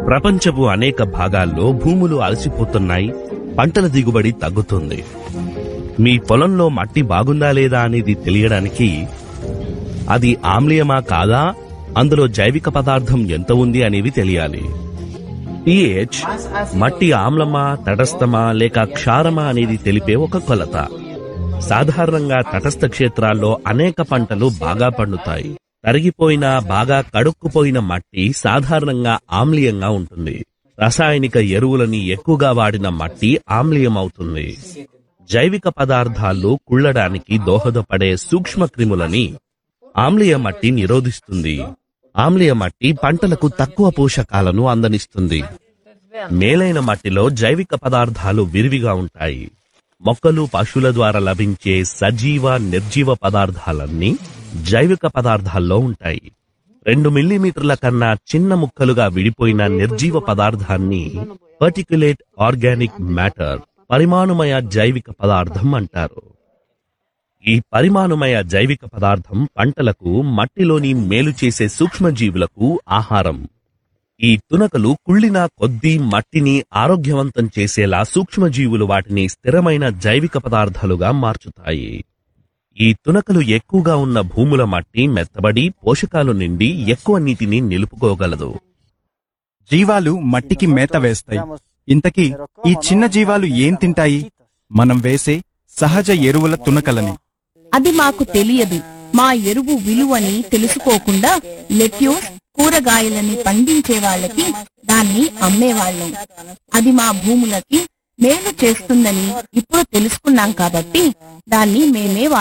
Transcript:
ప్రపంచపు అనేక భాగాల్లో భూములు అలసిపోతున్నాయి పంటల దిగుబడి తగ్గుతుంది మీ పొలంలో మట్టి బాగుందా లేదా అనేది తెలియడానికి అది ఆమ్లీయమా కాదా అందులో జైవిక పదార్థం ఎంత ఉంది అనేవి తెలియాలి పిహెచ్ మట్టి ఆమ్లమా తటస్థమా లేక క్షారమా అనేది తెలిపే ఒక కొలత సాధారణంగా తటస్థ క్షేత్రాల్లో అనేక పంటలు బాగా పండుతాయి తరిగిపోయిన బాగా కడుక్కుపోయిన మట్టి సాధారణంగా ఆమ్లీయంగా ఉంటుంది రసాయనిక ఎరువులని ఎక్కువగా వాడిన మట్టి ఆమ్లీయం అవుతుంది జైవిక పదార్థాలు కుళ్ళడానికి దోహదపడే సూక్ష్మ క్రిములని ఆమ్లీయ మట్టి నిరోధిస్తుంది ఆమ్లీయ మట్టి పంటలకు తక్కువ పోషకాలను అందనిస్తుంది మేలైన మట్టిలో జైవిక పదార్థాలు విరివిగా ఉంటాయి మొక్కలు పశువుల ద్వారా లభించే సజీవ నిర్జీవ పదార్థాలన్నీ జైవిక పదార్థాల్లో ఉంటాయి రెండు మిల్లీమీటర్ల కన్నా చిన్న ముక్కలుగా విడిపోయిన నిర్జీవ పదార్థాన్ని పర్టిక్యులేట్ ఆర్గానిక్ మ్యాటర్ పరిమాణుమయ జైవిక పదార్థం అంటారు ఈ పరిమాణుమయ జైవిక పదార్థం పంటలకు మట్టిలోని మేలు చేసే సూక్ష్మజీవులకు ఆహారం ఈ తునకలు కుళ్ళిన కొద్దీ మట్టిని ఆరోగ్యవంతం చేసేలా సూక్ష్మజీవులు వాటిని స్థిరమైన జైవిక పదార్థాలుగా మార్చుతాయి ఈ తునకలు ఎక్కువగా ఉన్న భూముల మట్టి మెత్తబడి పోషకాలు నిండి ఎక్కువ నీటిని నిలుపుకోగలదు జీవాలు మట్టికి మేత వేస్తాయి ఇంతకీ ఈ చిన్న జీవాలు ఏం తింటాయి మనం వేసే సహజ ఎరువుల తునకలని అది మాకు తెలియదు మా ఎరువు విలువని తెలుసుకోకుండా లెట్యూస్ కూరగాయలని పండించే వాళ్ళకి దాన్ని అమ్మేవాళ్ళం అది మా భూములకి మేలు చేస్తుందని ఇప్పుడు తెలుసుకున్నాం కాబట్టి దాన్ని మేమే